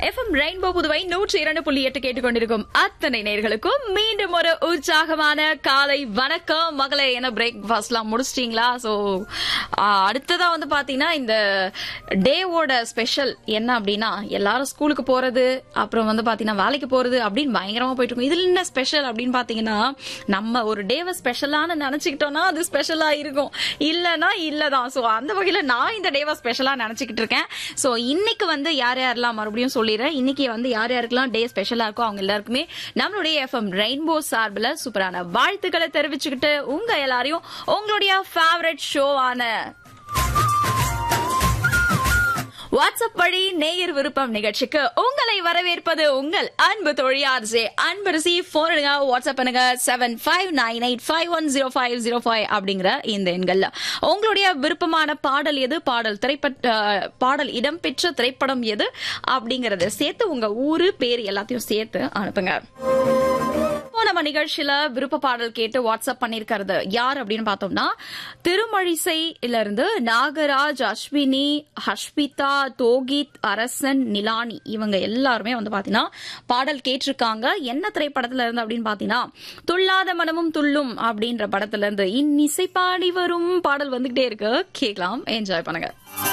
FM rainbow Puduvai நூற்றி இரண்டு புள்ளி எட்டு கேட்டுக்கொண்டிருக்கும் அத்தனை நேர்களுக்கும் மீண்டும் ஒரு உற்சாகமான காலை வணக்கம் மகளே என்ன பிரேக்ஃபாஸ்ட்லாம் முடிச்சிட்டீங்களா ஸோ அடுத்ததா வந்து பாத்தீங்கன்னா இந்த டேவோட ஸ்பெஷல் என்ன அப்படின்னா எல்லாரும் ஸ்கூலுக்கு போறது அப்புறம் வந்து பாத்தீங்கன்னா வேலைக்கு போறது அப்படின்னு பயங்கரமா போயிட்டு இருக்கும் இதுல என்ன ஸ்பெஷல் அப்படின்னு பாத்தீங்கன்னா நம்ம ஒரு டேவை ஸ்பெஷலான நினைச்சுக்கிட்டோம்னா அது ஸ்பெஷலா இருக்கும் இல்லனா இல்லதான் சோ அந்த வகையில நான் இந்த டேவை ஸ்பெஷலா நினைச்சுக்கிட்டு இருக்கேன் சோ இன்னைக்கு வந்து யார் யாரெல்லாம் மறுபடியும் சொல்லிடுறேன் இன்னைக்கு வந்து யார் யாருக்கெல்லாம் டே ஸ்பெஷலா இருக்கோ அவங்க எல்லாருக்குமே நம்மளுடைய எஃப்எம் ரெயின்போ சார்பில் சூப்பரான வாழ்த்துக்களை தெரிவிச்சுக்கிட்டு உங்க எல்லாரையும் உங்களுடைய ஃபேவரட் ஷோவான வாட்ஸ்அப் வழி நேயர் விருப்பம் நிகழ்ச்சிக்கு உங்களை வரவேற்பது உங்கள் அன்பு தொழியார் ஜே அன்பரசி போன் எடுங்க வாட்ஸ்அப் பண்ணுங்க seven five nine eight five one zero five zero five அப்படிங்கிற இந்த எண்கள்ல உங்களுடைய விருப்பமான பாடல் எது பாடல் திரைப்பட பாடல் இடம்பெற்ற திரைப்படம் எது அப்படிங்கறத சேர்த்து உங்க ஊரு பேர் எல்லாத்தையும் சேர்த்து அனுப்புங்க இப்போ நம்ம நிகழ்ச்சியில விருப்ப பாடல் கேட்டு வாட்ஸ்அப் பண்ணிருக்கிறது யார் அப்படின்னு பார்த்தோம்னா திருமழிசையில இருந்து நாகராஜ் அஸ்வினி ஹஷ்பிதா தோகித் அரசன் நிலானி இவங்க எல்லாருமே வந்து பாத்தீங்கன்னா பாடல் கேட்டிருக்காங்க என்ன திரைப்படத்துல இருந்து அப்படின்னு பாத்தீங்கன்னா துள்ளாத மனமும் துள்ளும் அப்படின்ற படத்துல இருந்து இன்னிசை பாடி வரும் பாடல் வந்துகிட்டே இருக்கு கேட்கலாம் என்ஜாய் பண்ணுங்க